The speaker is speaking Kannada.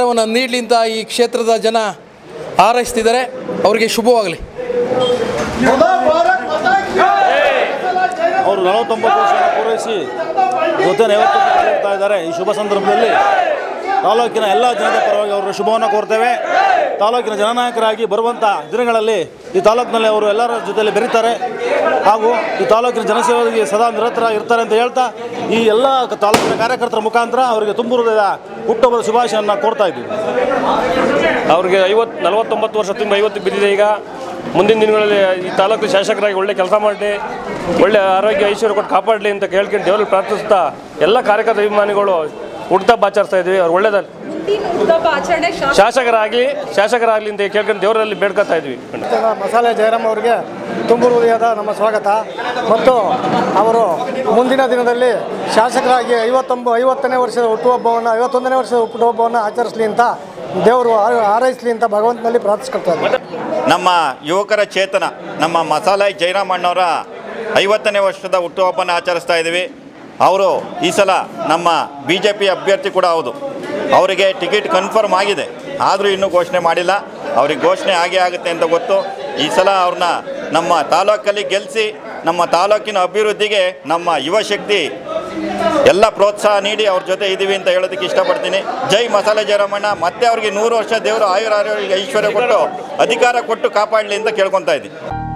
ಆಶೀರ್ವಾದವನ್ನು ನೀಡಲಿ ಅಂತ ಈ ಕ್ಷೇತ್ರದ ಜನ ಹಾರೈಸ್ತಿದ್ದಾರೆ ಅವರಿಗೆ ಶುಭವಾಗಲಿ ಅವರು ನಲವತ್ತೊಂಬತ್ತು ವರ್ಷ ಪೂರೈಸಿ ಇವತ್ತೇನು ಐವತ್ತು ಹೋಗ್ತಾ ಇದ್ದಾರೆ ಈ ಶುಭ ಸಂದರ್ಭದಲ್ಲಿ ತಾಲೂಕಿನ ಎಲ್ಲ ಜನದ ಪರವಾಗಿ ಅವರು ಶುಭವನ್ನು ಕೋರ್ತೇವೆ ತಾಲೂಕಿನ ಜನನಾಯಕರಾಗಿ ಬರುವಂಥ ದಿನಗಳಲ್ಲಿ ಈ ತಾಲೂಕಿನಲ್ಲಿ ಅವರು ಎಲ್ಲರ ಜೊತೆಯಲ್ಲಿ ಬೆರೀತಾರೆ ಹಾಗೂ ಈ ತಾಲೂಕಿನ ಜನಸೇವೆಗೆ ಸದಾ ನಿರತರಾಗಿರ್ತಾರೆ ಅಂತ ಹೇಳ್ತಾ ಈ ಎಲ್ಲ ತಾಲೂಕಿನ ಕಾರ್ಯಕರ್ತರ ಮುಖಾಂತರ ಅವರಿಗೆ ತುಂಬ ಹೃದಯದ ಹುಟ್ಟುಹಬ್ಬದ ಶುಭಾಶಯವನ್ನು ಕೋರ್ತಾ ಇದ್ದೀವಿ ಅವ್ರಿಗೆ ಐವತ್ತು ನಲವತ್ತೊಂಬತ್ತು ವರ್ಷ ತುಂಬ ಐವತ್ತು ಬಿದ್ದಿದೆ ಈಗ ಮುಂದಿನ ದಿನಗಳಲ್ಲಿ ಈ ತಾಲೂಕು ಶಾಸಕರಾಗಿ ಒಳ್ಳೆ ಕೆಲಸ ಮಾಡಲಿ ಒಳ್ಳೆ ಆರೋಗ್ಯ ಐಶ್ವರ್ಯ ಕೊಟ್ಟು ಕಾಪಾಡಲಿ ಅಂತ ಕೇಳ್ಕೊಂಡು ದೇವರಲ್ಲಿ ಪ್ರಾರ್ಥಿಸ್ತಾ ಎಲ್ಲ ಕಾರ್ಯಕರ್ತ ಅಭಿಮಾನಿಗಳು ಹುಟ್ಟುಹಬ್ಬ ಆಚರಿಸ್ತಾ ಇದ್ವಿ ಅವ್ರು ಒಳ್ಳೇದ ಮುಂದಿನ ಹುಟ್ಟುಹಬ್ಬ ಆಚರಣೆ ಶಾಸಕ ಶಾಸಕರಾಗಲಿ ಶಾಸಕರಾಗಲಿ ಅಂತ ಕೇಳ್ಕೊಂಡು ದೇವರಲ್ಲಿ ಬೇಡ್ಕೊತಾ ಇದ್ವಿ ಮಸಾಲೆ ಜಯರಾಮ್ ಅವರಿಗೆ ತುಂಬ ಹೃದಯದ ನಮ್ಮ ಸ್ವಾಗತ ಮತ್ತು ಅವರು ಮುಂದಿನ ದಿನದಲ್ಲಿ ಶಾಸಕರಾಗಿ ಐವತ್ತೊಂಬ ಐವತ್ತನೇ ವರ್ಷದ ಹುಟ್ಟುಹಬ್ಬವನ್ನು ಐವತ್ತೊಂದನೇ ವರ್ಷದ ಹುಟ್ಟುಹಬ್ಬವನ್ನು ಆಚರಿಸಲಿ ಅಂತ ದೇವರು ಆ- ಹಾರೈಸಲಿ ಅಂತ ಭಗವಂತನಲ್ಲಿ ಪ್ರಾರ್ಥಿಸ್ಕೊಳ್ತಾ ಇದ್ದಾರೆ ನಮ್ಮ ಯುವಕರ ಚೇತನ ನಮ್ಮ ಮಸಾಲೆ ಜಯರಾಮಣ್ಣವರ ಐವತ್ತನೇ ವರ್ಷದ ಹುಟ್ಟುಹಬ್ಬನ ಆಚರಿಸ್ತಾ ಇದ್ದೀವಿ ಅವರು ಈ ಸಲ ನಮ್ಮ ಬಿ ಜೆ ಪಿ ಅಭ್ಯರ್ಥಿ ಕೂಡ ಹೌದು ಅವರಿಗೆ ಟಿಕೆಟ್ ಕನ್ಫರ್ಮ್ ಆಗಿದೆ ಆದರೂ ಇನ್ನೂ ಘೋಷಣೆ ಮಾಡಿಲ್ಲ ಅವ್ರಿಗೆ ಘೋಷಣೆ ಆಗೇ ಆಗುತ್ತೆ ಅಂತ ಗೊತ್ತು ಈ ಸಲ ಅವ್ರನ್ನ ನಮ್ಮ ತಾಲೂಕಲ್ಲಿ ಗೆಲ್ಲಿಸಿ ನಮ್ಮ ತಾಲೂಕಿನ ಅಭಿವೃದ್ಧಿಗೆ ನಮ್ಮ ಯುವ ಶಕ್ತಿ ಎಲ್ಲ ಪ್ರೋತ್ಸಾಹ ನೀಡಿ ಅವ್ರ ಜೊತೆ ಇದ್ದೀವಿ ಅಂತ ಹೇಳೋದಕ್ಕೆ ಇಷ್ಟಪಡ್ತೀನಿ ಜೈ ಮಸಾಲೆ ಜಯರಾಮಣ್ಣ ಮತ್ತೆ ಅವ್ರಿಗೆ ನೂರು ವರ್ಷ ದೇವರು ಆಯುರ ಆರೋಗ್ಯ ಐಶ್ವರ್ಯ ಕೊಟ್ಟು ಅಧಿಕಾರ ಕೊಟ್ಟು ಕಾಪಾಡಲಿ ಅಂತ ಕೇಳ್ಕೊತಾ ಇದ್ದೀನಿ